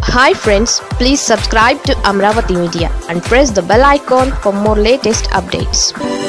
hi friends please subscribe to Amaravati media and press the bell icon for more latest updates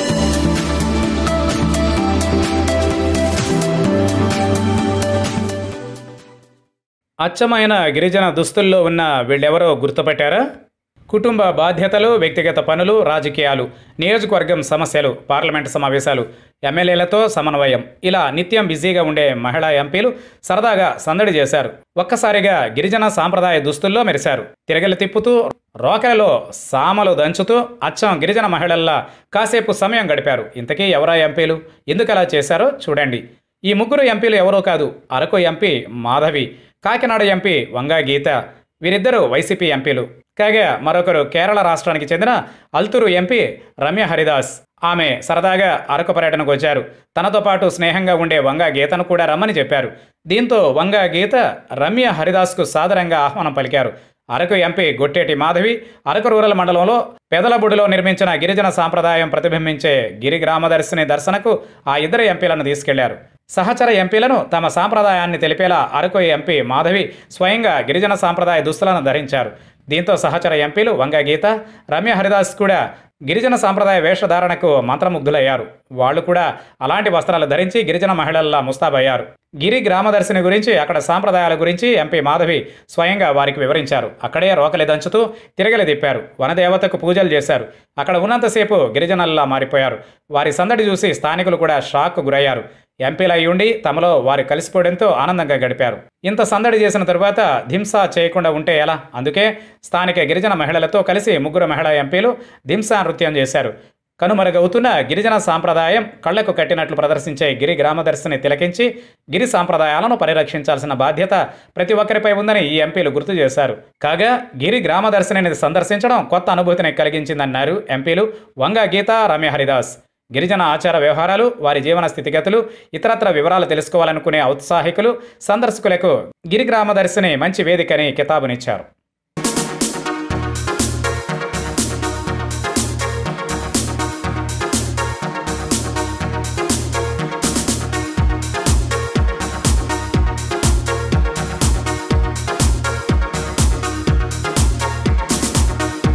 అచ్చమైన గిరిజన దుస్తుల్లో ఉన్న వీళ్ళెవరో గుర్తుపట్టారా కుటుంబ బాధ్యతలు వ్యక్తిగత పనులు రాజకీయాలు నియోజకవర్గం సమస్యలు పార్లమెంటు సమావేశాలు ఎమ్మెల్యేలతో సమన్వయం ఇలా నిత్యం బిజీగా ఉండే మహిళా ఎంపీలు సరదాగా సందడి చేశారు ఒక్కసారిగా గిరిజన సాంప్రదాయ దుస్తుల్లో మెరిశారు తిరగలి తిప్పుతూ రోకలలో సామలు దంచుతూ అచ్చం గిరిజన మహిళల్లా కాసేపు సమయం గడిపారు ఇంతకీ ఎవరా ఎంపీలు ఎందుకు అలా చేశారో చూడండి ఈ ముగ్గురు ఎంపీలు ఎవరో కాదు అరకు ఎంపీ మాధవి కాకినాడ ఎంపీ వంగా గీత వీరిద్దరూ వైసీపీ ఎంపీలు కాగా మరొకరు కేరళ రాష్ట్రానికి చెందిన అల్తురు ఎంపీ రమ్య హరిదాస్ ఆమె సరదాగా అరకు పర్యటనకు వచ్చారు తనతో పాటు స్నేహంగా ఉండే వంగా గీతను కూడా రమ్మని చెప్పారు దీంతో వంగా గీత రమ్య హరిదాస్కు సాదరంగా ఆహ్వానం పలికారు అరకు ఎంపీ గొట్టేటి మాధవి అరకు రూరల్ మండలంలో పెదలబుడిలో నిర్మించిన గిరిజన సాంప్రదాయం ప్రతిబింబించే గిరి గ్రామదర్శిని దర్శనకు ఆ ఇద్దరు ఎంపీలను తీసుకెళ్లారు సహచర ఎంపీలను తమ సాంప్రదాయాన్ని తెలిపేలా అరకు ఎంపీ మాధవి స్వయంగా గిరిజన సాంప్రదాయ దుస్తులను ధరించారు దీంతో సహచర ఎంపీలు వంగ గీత రమ్య హరిదాస్ కూడా గిరిజన సాంప్రదాయ వేషధారణకు మంత్రముగ్ధులయ్యారు వాళ్ళు కూడా అలాంటి వస్త్రాలు ధరించి గిరిజన మహిళల్లా ముస్తాబయ్యారు గిరి గ్రామదర్శిని గురించి అక్కడ సాంప్రదాయాల గురించి ఎంపీ మాధవి స్వయంగా వారికి వివరించారు అక్కడే రోకలి దంచుతూ తిరగలి తిప్పారు వనదేవతకు పూజలు చేశారు అక్కడ ఉన్నంతసేపు గిరిజనల్లా మారిపోయారు వారి సందడి చూసి స్థానికులు కూడా షాక్ గురయ్యారు ఎంపీలు అయి ఉండి తమలో వారు కలిసిపోవడంతో ఆనందంగా గడిపారు ఇంత సందడి చేసిన తరువాత ధింసా చేయకుండా ఉంటే ఎలా అందుకే స్థానిక గిరిజన మహిళలతో కలిసి ముగ్గురు మహిళా ఎంపీలు ధింసా నృత్యం చేశారు కనుమరుగవుతున్న గిరిజన సాంప్రదాయం కళ్లకు కట్టినట్లు ప్రదర్శించే గిరి గ్రామదర్శిని తిలకించి గిరి సాంప్రదాయాలను పరిరక్షించాల్సిన బాధ్యత ప్రతి ఒక్కరిపై ఉందని ఈ ఎంపీలు గుర్తు చేశారు కాగా గిరి గ్రామదర్శిని సందర్శించడం కొత్త అనుభూతిని కలిగించిందన్నారు ఎంపీలు వంగ గీత రమ్య హరిదాస్ గిరిజన ఆచార వ్యవహారాలు వారి జీవన స్థితిగతులు ఇతరత్ర వివరాలు తెలుసుకోవాలనుకునే ఔత్సాహికులు సందర్శకులకు గిరి గ్రామదర్శిని మంచి వేదికని కితాబునిచ్చారు